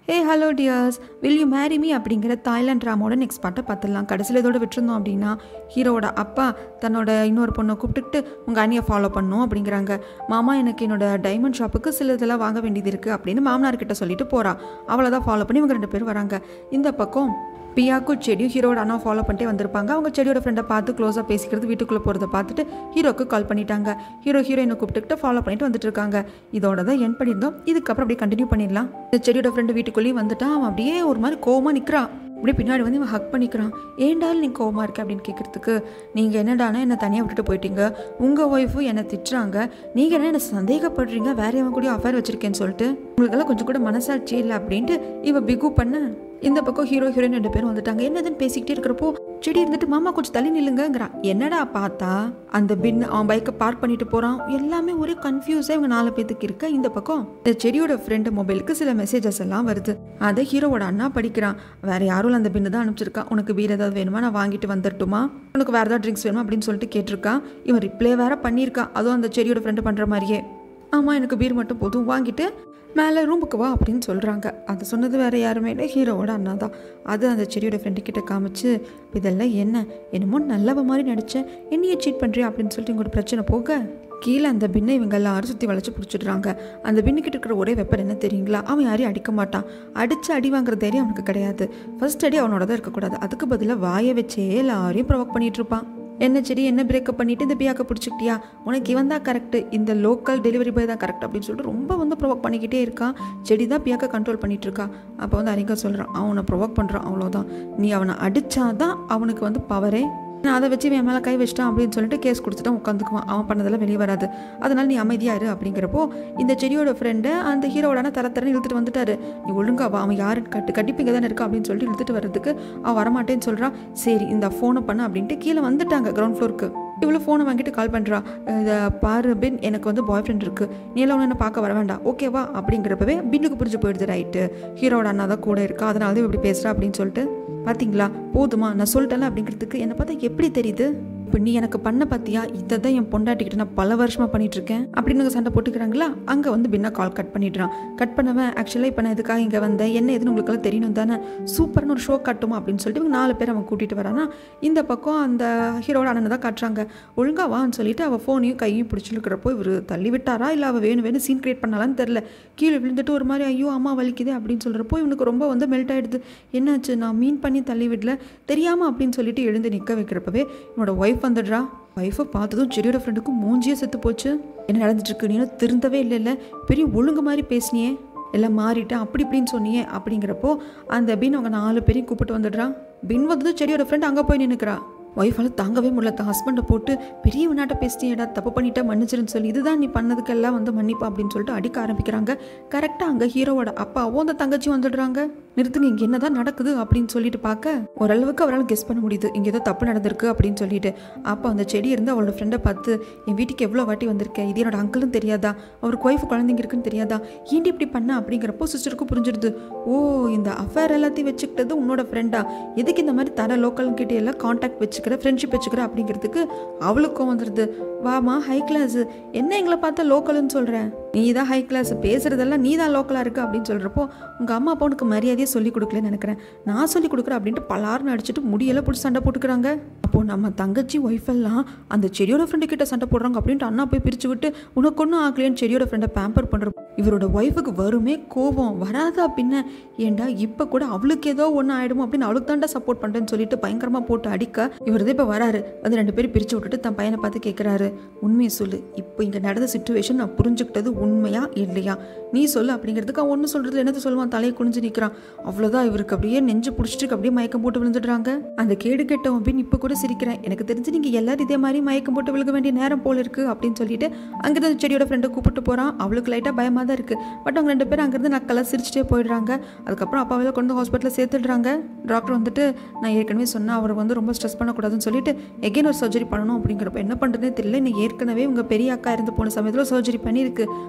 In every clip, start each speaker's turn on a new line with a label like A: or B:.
A: hey hello dears will you marry me அப்படிங்கிற Thailand ட்ராமாவோட next பாட்டை பார்த்துடலாம் கடைசியில் இதோட விட்டுருந்தோம் அப்படின்னா ஹீரோவோட அப்பா தன்னோட இன்னொரு பொண்ணை கூப்பிட்டுக்கிட்டு உங்கள் அண்ணியை ஃபாலோ பண்ணும் அப்படிங்கிறாங்க மாமா எனக்கு என்னோட டைமண்ட் ஷாப்புக்கு சில இதெல்லாம் வாங்க வேண்டியது இருக்குது அப்படின்னு மாமனார்கிட்ட சொல்லிட்டு போகிறா அவளை தான் ஃபாலோ பண்ணி இவங்க ரெண்டு பேரும் வராங்க இந்த பக்கம் பியாக்கும் செடியும் ஹீரோட அண்ணா ஃபாலோ பண்ணிட்டே வந்திருப்பாங்க அவங்க செடியோட ஃப்ரெண்டை பார்த்து க்ளோஸாக பேசிக்கிறது வீட்டுக்குள்ளே போகிறத பார்த்துட்டு ஹீரோக்கு கால் பண்ணிட்டாங்க ஹீரோ ஹீரோயினை கூப்பிட்டுக்கிட்டு ஃபாலோ பண்ணிட்டு வந்துட்டு இருக்காங்க இதோட தான் என் பண்ணியிருந்தோம் இதுக்கப்புறம் அப்படியே கண்டினியூ பண்ணிடலாம் இந்த செடியோட ஃப்ரெண்டு வீட்டுக்குள்ளேயும் வந்துட்டான் அவன் அப்படியே ஒரு மாதிரி கோவமாக நிற்கிறான் அப்படியே பின்னாடி வந்து இவன் ஹக் பண்ணிக்கிறான் ஏண்டால் நீ கோவமாக இருக்க அப்படின்னு கேட்குறதுக்கு நீங்கள் என்னடானா என்னை தனியாக விட்டுட்டு போயிட்டீங்க உங்கள் ஒய்ஃபு என்னை திட்டுறாங்க நீங்கள் என்ன என்னை சந்தேகப்படுறீங்க வேற எவன் கூட அஃபேர் வச்சிருக்கேன்னு சொல்லிட்டு உங்களுக்கெல்லாம் கொஞ்சம் கூட மனசாட்சி இல்லை அப்படின்ட்டு இவ பிகு பண்ண இந்த பக்கம் ஹீரோ ஹீரோயின் ரெண்டு பேரும் வந்துட்டாங்க என்னதுன்னு பேசிக்கிட்டே இருக்கிறப்போ செடி இருந்துட்டு மாமா கொஞ்சம் தள்ளி நில்லுங்கங்கிறான் என்னடா பார்த்தா அந்த பின் அவன் பைக்கை பார்க் பண்ணிட்டு போறான் எல்லாமே ஒரே கன்ஃபியூஸாக இவங்க நாலு பேத்துக்கு இருக்க இந்த பக்கம் இந்த செடியோட ஃப்ரெண்டு மொபைலுக்கு சில மெசேஜஸ் எல்லாம் வருது அதை ஹீரோவோட அண்ணா படிக்கிறான் வேற யாரும் அந்த பின்னு தான் அனுப்பிச்சிருக்கான் உனக்கு பீர் ஏதாவது வேணுமா நான் வாங்கிட்டு வந்துடட்டுமா உனக்கு வேற ஏதாவது ட்ரிங்க்ஸ் வேணுமா அப்படின்னு சொல்லிட்டு கேட்டிருக்கான் இவன் ரிப்ளை வேற பண்ணியிருக்கான் அதுவும் அந்த செடியோட ஃப்ரெண்டு பண்ற மாதிரியே ஆமாம் எனக்கு பீர் மட்டும் போதும் வாங்கிட்டு மேலே ரூமுக்கு வா அப்படின்னு சொல்கிறாங்க அதை சொன்னது வேறு யாருமே இல்லை ஹீரோவோட அண்ணா தான் அது அந்த செடியோட ஃப்ரெண்டு கிட்ட காமிச்சு இதெல்லாம் என்ன என்னமோ நல்லவ மாதிரி நடித்தேன் என்னையே சீட் பண்ணுறியா அப்படின்னு சொல்லிட்டு இவங்களோட பிரச்சனை போக கீழே அந்த பின்னை இவங்க எல்லாரும் சுற்றி வளைச்சு பிடிச்சிடுறாங்க அந்த பின்னுக்கிட்ட இருக்கிற ஒரே வெப்பன் என்ன தெரியுங்களா அவன் யாரையும் அடிக்க மாட்டான் அடித்து அடி வாங்குற தைரியம் அவனுக்கு கிடையாது ஃபர்ஸ்ட் அடி அவனோட தான் இருக்கக்கூடாது அதுக்கு பதிலாக வாயை வச்சே எல்லாரையும் ப்ரொவோக் பண்ணிட்டு இருப்பான் என்ன செடி என்ன பிரேக்கப் பண்ணிட்டு இந்த பியாக்க பிடிச்சிக்கிட்டியா உனக்கு இவன் தான் கரெக்ட் இந்த லோக்கல் டெலிவரி பாய் தான் கரெக்ட் அப்படின்னு சொல்லிட்டு ரொம்ப வந்து ப்ரொவோக் பண்ணிக்கிட்டே இருக்கான் செடி தான் பியாக்க கண்ட்ரோல் பண்ணிட்டு இருக்கா அப்போ வந்து அரிகா சொல்கிறான் அவனை ப்ரொவோக் பண்ணுறான் அவ்வளோதான் நீ அவனை அடிச்சாதான் அவனுக்கு வந்து பவரே நான் அதை வச்சு என் மேலே கை வச்சிட்டான் அப்படின்னு சொல்லிட்டு கேஸ் கொடுத்துட்டு உட்காந்துக்குவான் அவன் பண்ணதெல்லாம் வெளியே வராது அதனால நீ அமைதியா இரு அப்படிங்கிறப்போ இந்த செடியோட ஃப்ரெண்டு அந்த ஹீரோடான தர தரன்னு இழுத்துட்டு வந்துட்டாரு நீ ஒழுங்கா வா அவன் யாருன்னு கட்டு கண்டிப்பாக இங்கே தானே இருக்கா அப்படின்னு சொல்லிட்டு இழுத்துட்டு வர்றதுக்கு அவன் வரமாட்டேன்னு சொல்கிறான் சரி இந்த ஃபோனை பண்ண அப்படின்ட்டு கீழே வந்துட்டாங்க கிரவுண்ட் ஃப்ளோருக்கு இவ்வளோ ஃபோனை வாங்கிட்டு கால் பண்ணுறா இதை பாரு பின் எனக்கு வந்து பாய் ஃப்ரெண்ட் இருக்குது நீ எல்லாம் ஒன்று என்ன பார்க்க வர வேண்டாம் ஓகேவா அப்படிங்கிறப்பவே பின்னுக்கு புரிஞ்சு போயிடுது ரைட்டு ஹீரோட அண்ணா தான் கூட இருக்கா அதனால தான் இப்படி பேசுகிறா அப்படின்னு சொல்லிட்டு பார்த்தீங்களா போதுமா நான் சொல்லிட்டேன் அப்படிங்கிறதுக்கு என்னை பார்த்தா எப்படி தெரியுது இப்போ நீ எனக்கு பண்ண பார்த்தியா இதை தான் என் பொண்டாட்டிக்கிட்ட நான் பல வருஷமாக பண்ணிட்டு இருக்கேன் அப்படின்னு சண்டை போட்டுக்கிறாங்களா அங்கே வந்து பின்னா கால் கட் பண்ணிடுறான் கட் பண்ணவன் ஆக்சுவலாக இப்போ நான் இதுக்காக இங்கே வந்தேன் என்ன எதுன்னு உங்களுக்கெல்லாம் தெரியணும் தானே சூப்பர்னு ஒரு ஷோ காட்டுமா அப்படின்னு சொல்லிட்டு இவங்க நாலு பேர் அவன் கூட்டிகிட்டு வரானா இந்த பக்கம் அந்த ஹீரோட அண்ணனை தான் காட்டுறாங்க ஒழுங்கா வான்னு சொல்லிட்டு அவள் ஃபோனையும் கையும் பிடிச்சிருக்கிறப்போ இவர் தள்ளி விட்டாரா இல்லை அவள் வேணும் வேணும் சீன் கிரியேட் பண்ணலான்னு தெரில கீழே விழுந்துட்டு ஒரு மாதிரி ஐயோ அம்மா வலிக்குது அப்படின்னு சொல்கிறப்போ இவனுக்கு ரொம்ப வந்து மெல்ட் ஆகிடுது என்னாச்சு நான் மீன் பண்ணி தள்ளி விடல தெரியாமல் அப்படின்னு சொல்லிட்டு எழுந்து நிற்க வைக்கிறப்பவே என்னோட ஒய்ஃப் வந்துடுறா ஒய்ஃபை பார்த்ததும் செடியோட ஃப்ரெண்டுக்கும் மூஞ்சியே செத்து போச்சு என்ன நடந்துட்டு இருக்கு நீ இன்னும் திருந்தவே இல்லைல்ல பெரிய ஒழுங்கு மாதிரி பேசினியே எல்லாம் மாறிட்டேன் அப்படி இப்படின்னு சொன்னியே அப்படிங்கிறப்போ அந்த பின் அவங்க நாலு பேரையும் கூப்பிட்டு வந்துடுறான் பின் வந்ததும் செடியோட ஃப்ரெண்ட் அங்கே போய் நின்றுக்கிறா ஒய்ஃபால் தாங்கவே முடியல தன் ஹஸ்பண்டை போட்டு பெரிய வினாட்ட பேசிட்டியடா தப்பு பண்ணிட்டா மன்னிச்சிருன்னு சொல்லி இதுதான் நீ பண்ணதுக்கெல்லாம் வந்து மன்னிப்பா அப்படின்னு சொல்லிட்டு அடிக்க ஆரம்பிக்கிறாங்க கரெக்டாக அங்கே ஹீரோவோட அப்பாவும் அந்த தங்கச்சி வந்துடுறாங்க நிறுத்துங்க இங்கே என்னதான் நடக்குது அப்படின்னு சொல்லிட்டு பார்க்க ஓரளவுக்கு அவரால் கெஸ் பண்ண முடியுது இங்கே ஏதோ தப்பு நடந்திருக்கு அப்படின்னு சொல்லிட்டு அப்போ அந்த செடி இருந்து அவளோட ஃப்ரெண்டை பார்த்து என் வீட்டுக்கு எவ்வளோ வாட்டி வந்திருக்கேன் இது என்னோட அங்கிளும் தெரியாதா அவருக்கு ஒய்ஃப் குழந்தைங்க இருக்குன்னு தெரியாதா ஏன்டி இப்படி பண்ண அப்படிங்கிறப்போ சிஸ்டருக்கும் புரிஞ்சிடுது ஓ இந்த அஃபேர் எல்லாத்தையும் வச்சுக்கிட்டது உன்னோட ஃப்ரெண்டா எதுக்கு இந்த மாதிரி தர லோக்கல் கிட்ட எல்லாம் காண்டாக்ட் வச்சுக்கிற ஃப்ரெண்ட்ஷிப் வச்சுக்கிற அப்படிங்கிறதுக்கு அவளுக்கும் வந்துடுது வாமா ஹை கிளாஸ் என்ன எங்களை பார்த்தா லோக்கல்னு சொல்கிறேன் நீ தான் ஹை கிளாஸ் பேசுகிறதெல்லாம் நீ தான் லோக்கலாக இருக்கு அப்படின்னு சொல்கிறப்போ உங்கள் அம்மா அப்பா உனக்கு மரியாதையே சொல்லி கொடுக்கலன்னு நினைக்கிறேன் நான் சொல்லி கொடுக்குறேன் அப்படின்ட்டு பலாருன்னு அடிச்சுட்டு முடியெல்லாம் பிடிச்சி சண்டை போட்டுக்கிறாங்க அப்போது நம்ம தங்கச்சி ஒய்ஃப் எல்லாம் அந்த செடியோட ஃப்ரெண்டு கிட்ட சண்டை போடுறாங்க அப்படின்ட்டு அண்ணா போய் பிரித்து விட்டு உனக்கு ஒன்றும் ஆகலைன்னு செடியோட ஃப்ரெண்டை பேம்பர் பண்ணுற இவரோட ஒய்ஃபுக்கு வருமே கோபம் வராதா பின்ன ஏண்டா இப்போ கூட அவளுக்கு ஏதோ ஒன்று ஆயிடுமோ அப்படின்னு அவளுக்கு தாண்டா சப்போர்ட் பண்ணுறேன்னு சொல்லிட்டு பயங்கரமாக போட்டு அடிக்க இவர் இப்போ வராரு வந்து ரெண்டு பேரும் பிரித்து விட்டுட்டு தன் பையனை பார்த்து கேட்குறாரு உண்மையை சொல்லு இப்போ இங்கே நடந்த சுச்சுவேஷன் நான் புரிஞ்சுக்கிட்டது உண்மையா இல்லையா நீ சொல்லு அப்படிங்கிறதுக்கு அவன் ஒன்று சொல்கிறதுல என்னது சொல்லுவான் தலையை குனிஞ்சு நிற்கிறான் அவ்வளோதான் இவருக்கு அப்படியே நெஞ்சு பிடிச்சிட்டு அப்படியே மயக்கம் போட்டு விழுந்துடுறாங்க அந்த கேடு கெட்டவன் பின் இப்போ கூட சிரிக்கிறேன் எனக்கு தெரிஞ்சு நீங்கள் எல்லாரும் இதே மாதிரி மயக்கம் போட்டு விழுக வேண்டிய நேரம் போல இருக்குது அப்படின்னு சொல்லிட்டு அங்கேருந்து செடியோட ஃப்ரெண்டை கூப்பிட்டு போகிறான் அவளுக்கு லைட்டாக பயமாக தான் இருக்குது பட் அவங்க ரெண்டு பேரும் அங்கேருந்து நக்கெல்லாம் சிரிச்சிட்டே போயிடுறாங்க அதுக்கப்புறம் அப்பாவை கொண்டு ஹாஸ்பிட்டலில் சேர்த்துடுறாங்க டாக்டர் வந்துட்டு நான் ஏற்கனவே சொன்னேன் அவர் வந்து ரொம்ப ஸ்ட்ரெஸ் பண்ணக்கூடாதுன்னு சொல்லிட்டு எகைன் ஒரு சர்ஜரி பண்ணணும் அப்படிங்கிறப்ப என்ன பண்ணுறதுனே தெரியல இன்னும் ஏற்கனவே உங்கள் பெரிய அக்கா இருந்து போன சமயத்தில் சர்ஜரி பண்ணியிருக்கு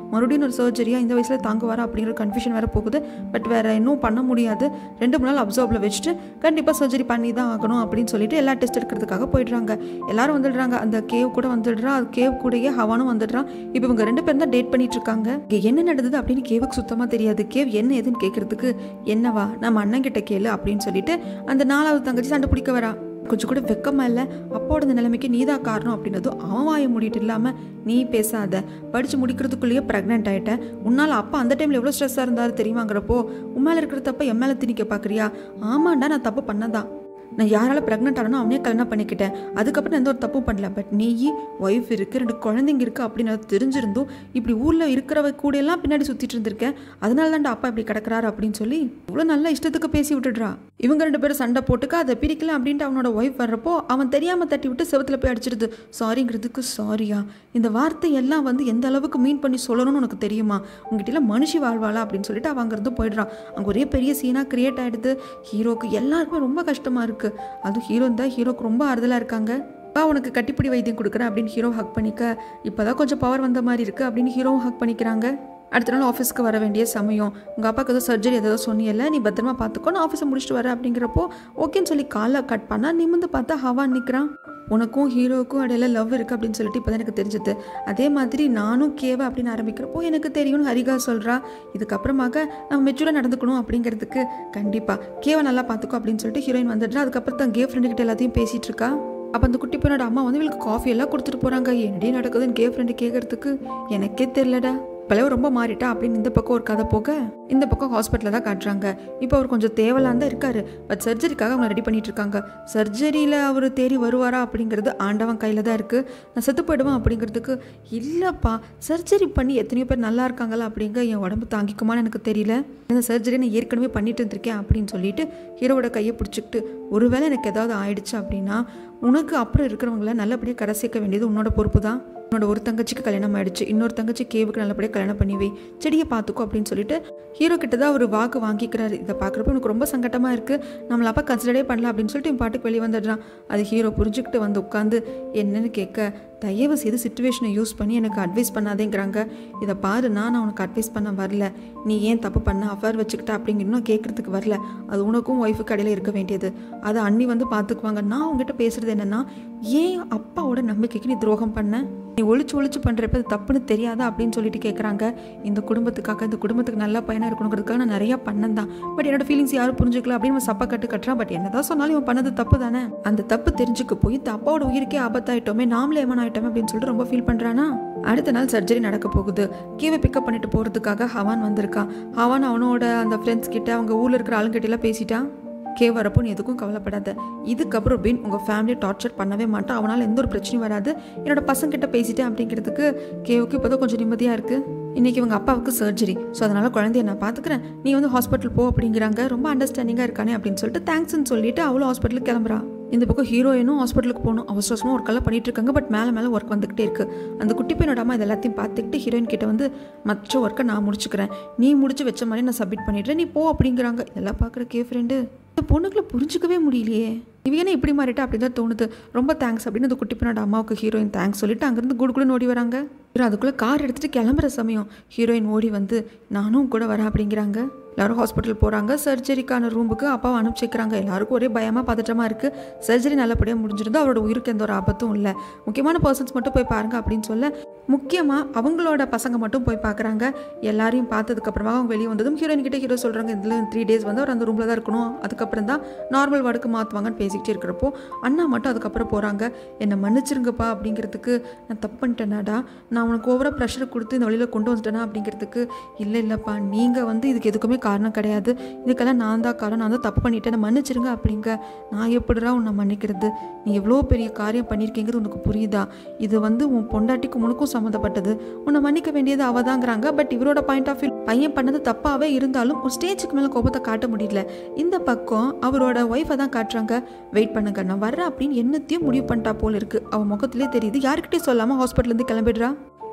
A: மறுபடியும் ஒரு சர்ஜரியா இந்த வயசில் தாங்குவாரா அப்படிங்கிற கன்ஃபியூஷன் வேறு போகுது பட் வேறு இன்னும் பண்ண முடியாது ரெண்டு மூணு நாள் அப்சர்வில் வச்சுட்டு கண்டிப்பாக சர்ஜரி பண்ணி தான் ஆகணும் அப்படின்னு சொல்லிட்டு எல்லா டெஸ்ட் எடுக்கிறதுக்காக போயிடுறாங்க எல்லாரும் வந்துடுறாங்க அந்த கேவ் கூட வந்துடுறா அது கேவ் கூடயே ஹவானும் வந்துடுறான் இப்போ இவங்க ரெண்டு பேரும் தான் டேட் பண்ணிட்டு இருக்காங்க இங்க என்ன நடந்தது அப்படின்னு கேவுக்கு சுத்தமாக தெரியாது கேவ் என்ன ஏதுன்னு கேட்கறதுக்கு என்னவா நம்ம அண்ணன் கிட்ட கேளு அப்படின்னு சொல்லிட்டு அந்த நாலாவது தங்கச்சி சண்டை பிடிக்க வரா கொஞ்சம் கூட வெக்கமா இல்லை அப்பாவோட இந்த நிலைமைக்கு நீ தான் காரணம் அப்படின்னதும் அவன் வாயை மூடிட்டு இல்லாமல் நீ பேசாத படித்து முடிக்கிறதுக்குள்ளேயே ப்ரெக்னென்ட் ஆகிட்டேன் உன்னால் அப்பா அந்த டைமில் எவ்வளோ ஸ்ட்ரெஸ்ஸாக இருந்தாரு தெரியுமாங்கிறப்போ உன் மேலே இருக்கிற தப்ப என் மேலே திணிக்க பார்க்குறியா ஆமாண்டா நான் தப்பு பண்ணதான் நான் யாரால ப்ரெக்னென்ட் ஆனோ அவனே கல்யாணம் பண்ணிக்கிட்டேன் அதுக்கப்புறம் எந்த ஒரு தப்பும் பண்ணல பட் நீ ஒய்ஃப் இருக்கு ரெண்டு குழந்தைங்க இருக்கு அப்படின்னு அது தெரிஞ்சிருந்தும் இப்படி ஊரில் இருக்கிறவ கூட எல்லாம் பின்னாடி சுற்றிட்டு இருந்திருக்கேன் அதனால தான்டா அப்பா இப்படி கிடக்குறாரு அப்படின்னு சொல்லி இவ்வளோ நல்ல இஷ்டத்துக்கு பேசி விட்டுடுறா இவங்க ரெண்டு பேரும் சண்டை போட்டுக்க அதை பிரிக்கல அப்படின்ட்டு அவனோட ஒய்ஃப் வர்றப்போ அவன் தெரியாமல் தட்டி விட்டு செவத்துல போய் அடிச்சிடுது சாரிங்கிறதுக்கு சாரியா இந்த வார்த்தை எல்லாம் வந்து எந்த அளவுக்கு மீன் பண்ணி சொல்லணும்னு உனக்கு தெரியுமா உங்ககிட்ட மனுஷி வாழ்வாளா அப்படின்னு சொல்லிட்டு அவன் அங்கிருந்து போயிடுறான் அங்கே ஒரே பெரிய சீனாக கிரியேட் ஆகிடுது ஹீரோக்கு எல்லாருக்குமே ரொம்ப கஷ்டமாக இருக்குது அதுவும் ஹீரோ தான் ஹீரோக்கு ரொம்ப ஆறுதலாக இருக்காங்க அப்பா உனக்கு கட்டிப்பிடி வைத்தியம் கொடுக்குறேன் அப்படின்னு ஹீரோ ஹக் பண்ணிக்க இப்போதான் கொஞ்சம் பவர் வந்த மாதிரி இருக்குது அப்படின்னு ஹீரோவும் ஹக் பண்ணிக்கிறாங்க அடுத்த நாள் ஆஃபீஸ்க்கு வர வேண்டிய சமயம் உங்கள் அப்பாவுக்கு ஏதோ சர்ஜரி ஏதோ சொன்னியல்ல நீ பத்திரமா பார்த்துக்கோ நான் ஆஃபீஸை முடிச்சுட்டு வரேன் அப்படிங்கிறப்போ ஓகேன்னு சொல்லி காலை கட் பண்ணா நிமிந்து பார்த்தா ஹவா நிற்கிறான் உனக்கும் ஹீரோவுக்கும் இடையில லவ் இருக்குது அப்படின்னு சொல்லிட்டு இப்போ எனக்கு தெரிஞ்சது அதே மாதிரி நானும் கேவ அப்படின்னு ஆரம்பிக்கிறப்போ எனக்கு தெரியும்னு ஹரிகா சொல்கிறா இதுக்கப்புறமாக நம்ம மெச்சூராக நடந்துக்கணும் அப்படிங்கிறதுக்கு கண்டிப்பாக கேவை நல்லா பார்த்துக்கோ அப்படின்னு சொல்லிட்டு ஹீரோயின் வந்துடுறா அதுக்கப்புறம் தான் கே ஃப்ரெண்டு கிட்ட எல்லாத்தையும் பேசிகிட்டு இருக்கா அப்போ அந்த குட்டி பையனோட அம்மா வந்து இவளுக்கு காஃபி எல்லாம் கொடுத்துட்டு போகிறாங்க என்னடி நடக்குதுன்னு கே ஃப்ரெண்டு கேட்கறதுக்கு எனக்கே தெரிலடா இப்போலாம் ரொம்ப மாறிட்டா அப்படின்னு இந்த பக்கம் ஒரு கதை போக இந்த பக்கம் ஹாஸ்பிட்டலில் தான் காட்டுறாங்க இப்போ அவர் கொஞ்சம் தேவலான் தான் இருக்காரு பட் சர்ஜரிக்காக அவங்க ரெடி பண்ணிட்டு இருக்காங்க சர்ஜரியில் அவர் தேடி வருவாரா அப்படிங்கிறது ஆண்டவன் கையில் தான் இருக்குது நான் செத்து போயிடுவேன் அப்படிங்கிறதுக்கு இல்லைப்பா சர்ஜரி பண்ணி எத்தனையோ பேர் நல்லா இருக்காங்களா அப்படிங்க என் உடம்பு தாங்கிக்குமான்னு எனக்கு தெரியல இந்த சர்ஜரி நான் ஏற்கனவே பண்ணிட்டு இருந்திருக்கேன் அப்படின்னு சொல்லிட்டு ஹீரோவோட கையை பிடிச்சிக்கிட்டு ஒருவேளை எனக்கு ஏதாவது ஆயிடுச்சு அப்படின்னா உனக்கு அப்புறம் இருக்கிறவங்கள நல்லபடியாக கரை சேர்க்க வேண்டியது உன்னோட பொறுப்பு தான் உன்னோட ஒரு தங்கச்சிக்கு கல்யாணம் ஆயிடுச்சு இன்னொரு தங்கச்சி கேவுக்கு நல்லபடியாக கல்யாணம் பண்ணி வை செடியை பார்த்துக்கோ அப்படின்னு சொல்லிட்டு ஹீரோ கிட்ட தான் ஒரு வாக்கு வாங்கிக்கிறாரு இதை பார்க்குறப்ப எனக்கு ரொம்ப சங்கட்டமாக இருக்குது நம்மள அப்பா கன்சிடரே பண்ணல அப்படின்னு சொல்லிட்டு இவன் பாட்டுக்கு வெளியே வந்துடுறான் அது ஹீரோ புரிஞ்சுக்கிட்டு வந்து உட்காந்து என்னன்னு கேட்க தயவு செய்து சுச்சுவேஷனை யூஸ் பண்ணி எனக்கு அட்வைஸ் பண்ணாதேங்கிறாங்க இதை பாரு நான் நான் உனக்கு அட்வைஸ் பண்ண வரல நீ ஏன் தப்பு பண்ண அஃபேர் வச்சுக்கிட்ட அப்படிங்க இன்னும் கேட்குறதுக்கு வரல அது உனக்கும் ஒய்ஃபுக்கு இடையில இருக்க வேண்டியது அதை அண்ணி வந்து பார்த்துக்குவாங்க நான் உங்ககிட்ட பேசுறது என்னன்னா ஏன் அப்பாவோட நம்பிக்கைக்கு நீ துரோகம் பண்ண நீ ஒளிச்சு ஒளிச்சு பண்ணுறப்ப அது தப்புன்னு தெரியாதா அப்படின்னு சொல்லிட்டு கேட்குறாங்க இந்த குடும்பத்துக்காக இந்த குடும்பத்துக்கு நல்ல பையனாக இருக்கணுங்கிறதுக்காக நான் நிறையா பண்ணேன் தான் பட் என்னோட ஃபீலிங்ஸ் யாரும் புரிஞ்சுக்கல அப்படின்னு அவன் சப்பா கட்டு கட்டுறான் பட் என்னதான் சொன்னாலும் இவன் பண்ணது தப்பு தானே அந்த தப்பு தெரிஞ்சுக்க போய் இந்த அப்பாவோட உயிருக்கே ஆபத்தாயிட்டோமே நாமளே ஏமான் ஆயிட்டோமே அப்படின்னு சொல்லிட்டு ரொம்ப ஃபீல் பண்ணுறானா அடுத்த நாள் சர்ஜரி நடக்க போகுது கீவை பிக்கப் பண்ணிட்டு போகிறதுக்காக ஹவான் வந்திருக்கான் ஹவான் அவனோட அந்த ஃப்ரெண்ட்ஸ் கிட்ட அவங்க ஊரில் இருக்கிற ஆளுங்கிட்டலாம் பேசிட்டான் கே வரப்போ நீ எதுக்கும் கவலைப்படாத இதுக்கப்புறம் பின் உங்கள் ஃபேமிலியை டார்ச்சர் பண்ணவே மாட்டான் அவனால் எந்த ஒரு பிரச்சனையும் வராது என்னோட பசங்கிட்ட பேசிட்டேன் அப்படிங்கிறதுக்கு கேவுக்கு இப்போதான் கொஞ்சம் நிம்மதியாக இருக்குது இன்றைக்கி இவங்க அப்பாவுக்கு சர்ஜரி ஸோ அதனால் குழந்தைய நான் பார்த்துக்கிறேன் நீ வந்து ஹாஸ்பிட்டல் போ அப்படிங்கிறாங்க ரொம்ப அண்டர்ஸ்டாண்டிங்காக இருக்கானே அப்படின்னு சொல்லிட்டு தேங்க்ஸ்ன்னு சொல்லிட்டு அவளும் ஹாஸ்பிட்டலுக்கு கிளம்புறா இந்த பக்கம் ஹீரோயினும் ஹாஸ்பிட்டலுக்கு போகணும் அவசர அவசரமாக ஒர்க் எல்லாம் பண்ணிட்டு இருக்காங்க பட் மேலே மேலே ஒர்க் வந்துக்கிட்டே இருக்கு அந்த குட்டி பையனோட அம்மா இது எல்லாத்தையும் பார்த்துக்கிட்டு ஹீரோயின் கிட்ட வந்து மற்ற ஒர்க்கை நான் முடிச்சுக்கிறேன் நீ முடிச்சு வச்ச மாதிரி நான் சப்மிட் பண்ணிடுறேன் நீ போ அப்படிங்கிறாங்க இதெல்லாம் பார்க்குற கே ஃப்ரெண்டு இந்த பொண்ணுக்குள்ள புரிஞ்சுக்கவே முடியலையே இவ என்ன இப்படி மாறிட்டா அப்படின்னு தான் தோணுது ரொம்ப தேங்க்ஸ் அப்படின்னு அந்த குட்டி பையனோட அம்மாவுக்கு ஹீரோயின் தேங்க்ஸ் சொல்லிட்டு அங்கேருந்து குடுக்குன்னு ஓடி வராங்க ஹீரோ அதுக்குள்ளே கார் எடுத்துகிட்டு கிளம்புற சமயம் ஹீரோயின் ஓடி வந்து நானும் கூட வரேன் அப்படிங்கிறாங்க எல்லாரும் ஹாஸ்பிட்டல் போகிறாங்க சர்ஜரிக்கான ரூமுக்கு அப்பாவை அனுப்பிச்சிக்கிறாங்க எல்லாருக்கும் ஒரே பயமாக பதட்டமாக இருக்குது சர்ஜரி நல்லபடியாக முடிஞ்சிருந்தா அவரோட உயிருக்கு எந்த ஒரு ஆபத்தும் இல்லை முக்கியமான பர்சன்ஸ் மட்டும் போய் பாருங்க அப்படின்னு சொல்ல முக்கியமாக அவங்களோட பசங்க மட்டும் போய் பார்க்குறாங்க எல்லாரையும் பார்த்ததுக்கப்புறமா அவங்க வெளியே வந்ததும் ஹீரோயின் கிட்ட ஹீரோ சொல்கிறாங்க இதில் த்ரீ டேஸ் வந்து அவர் அந்த ரூமில் தான் இருக்கணும் அதுக்கப்புறம் தான் நார்மல் வார்டுக்கு மாற்றுவாங்கன்னு பேசிக்கிட்டே இருக்கிறப்போ அண்ணா மட்டும் அதுக்கப்புறம் போகிறாங்க என்னை மன்னிச்சிருங்கப்பா அப்படிங்கிறதுக்கு நான் தப்பு பண்ணிட்டேனாடா நான் உனக்கு ஓவராக ப்ரெஷர் கொடுத்து இந்த வழியில் கொண்டு வந்துட்டேனா அப்படிங்கிறதுக்கு இல்லை இல்லைப்பா நீங்கள் வந்து இதுக்கு எதுக்குமே காரணம் கிடையாது இதுக்கெல்லாம் நான் தான் காரணம் நான் தான் தப்பு பண்ணிட்டேன் என்னை மன்னிச்சிருங்க அப்படிங்க நான் எப்படிடா உன்னை மன்னிக்கிறது நீ எவ்வளோ பெரிய காரியம் பண்ணியிருக்கீங்கிறது உனக்கு புரியுதா இது வந்து உன் பொண்டாட்டிக்கும் உனக்கும் சம்மந்தப்பட்டது உன்னை மன்னிக்க வேண்டியது அவதாங்கிறாங்க பட் இவரோட பாயிண்ட் ஆஃப் வியூ பையன் பண்ணது தப்பாகவே இருந்தாலும் ஒரு ஸ்டேஜுக்கு மேலே கோபத்தை காட்ட முடியல இந்த பக்கம் அவரோட ஒய்ஃபை தான் காட்டுறாங்க வெயிட் பண்ணுங்க நான் வர்றேன் அப்படின்னு என்னத்தையும் முடிவு பண்ணிட்டா போல இருக்கு அவன் முகத்திலே தெரியுது யாருக்கிட்டே சொல்லாமல் ஹாஸ்பிட்டல்லேருந்து கிளம்பிடுறா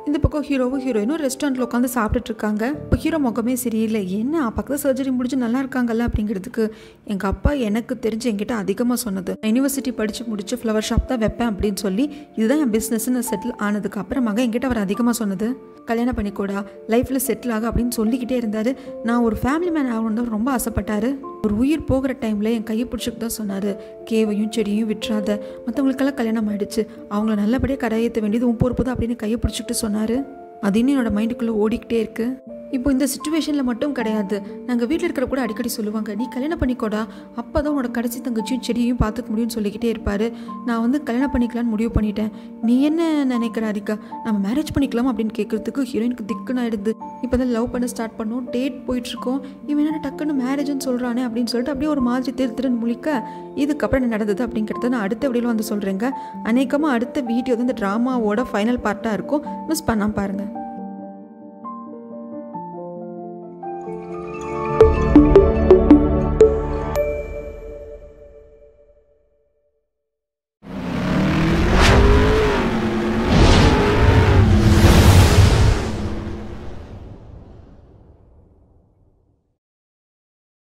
A: இந்த பக்கம் ஹீரோவும் ஹீரோயினும் ரெஸ்டாரண்ட்டில் உட்காந்து சாப்பிட்டுட்டு இருக்காங்க இப்போ ஹீரோ முகமே சரியில்லை என்ன பக்கத்தில் சர்ஜரி முடிஞ்சு நல்லா இருக்காங்கல்ல அப்படிங்கிறதுக்கு எங்கள் அப்பா எனக்கு தெரிஞ்சு என்கிட்ட அதிகமாக சொன்னது நான் யூனிவர்சிட்டி படித்து முடிச்சு ஃப்ளவர் ஷாப் தான் வைப்பேன் அப்படின்னு சொல்லி இதுதான் என் பிஸ்னஸ்ன்னு செட்டில் ஆனதுக்கு அப்புறமாக என்கிட்ட அவர் அதிகமாக சொன்னது கல்யாணம் பண்ணிக்கூடா லைஃப்பில் செட்டில் ஆக அப்படின்னு சொல்லிக்கிட்டே இருந்தார் நான் ஒரு ஃபேமிலி மேன் ஆகணும்னு தான் ரொம்ப ஆசைப்பட்டாரு ஒரு உயிர் போகிற டைமில் என் கையை பிடிச்சிட்டு தான் சொன்னார் கேவையும் செடியும் விட்டுறாத மற்றவங்களுக்கெல்லாம் கல்யாணம் ஆயிடுச்சு அவங்கள நல்லபடியாக கரையேற்ற வேண்டியது உன் பொறுப்பு தான் அப்படின்னு கையை பிடிச்சிட்டு சொன்னார் அது இன்னும் என்னோட மைண்டுக்குள்ளே ஓடிக்கிட்டே இருக்கு இப்போ இந்த சுச்சுவேஷனில் மட்டும் கிடையாது நாங்கள் வீட்டில் இருக்கிற கூட அடிக்கடி சொல்லுவாங்க நீ கல்யாணம் பண்ணிக்கோடா அப்போ தான் உன்னோட கடைசி தங்கச்சியும் செடியையும் பார்த்துக்க முடியும்னு சொல்லிக்கிட்டே இருப்பார் நான் வந்து கல்யாணம் பண்ணிக்கலான்னு முடிவு பண்ணிட்டேன் நீ என்ன நினைக்கிற அரிக்கா நம்ம மேரேஜ் பண்ணிக்கலாம் அப்படின்னு கேட்குறதுக்கு ஹீரோயினுக்கு திக்குன்னு ஆயிடுது இப்போ தான் லவ் பண்ண ஸ்டார்ட் பண்ணோம் டேட் போயிட்டுருக்கோம் இவன் என்ன டக்குன்னு மேரேஜ்னு சொல்கிறானே அப்படின்னு சொல்லிட்டு அப்படியே ஒரு மாதிரி திரு திருன்னு முழிக்க இதுக்கப்புறம் என்ன நடந்தது அப்படிங்கிறத நான் அடுத்த வீடியோவில் வந்து சொல்கிறேங்க அநேகமாக அடுத்த வீடியோ வந்து இந்த ட்ராமாவோட ஃபைனல் பார்ட்டாக இருக்கும் மிஸ் பண்ணாமல் பாருங்கள்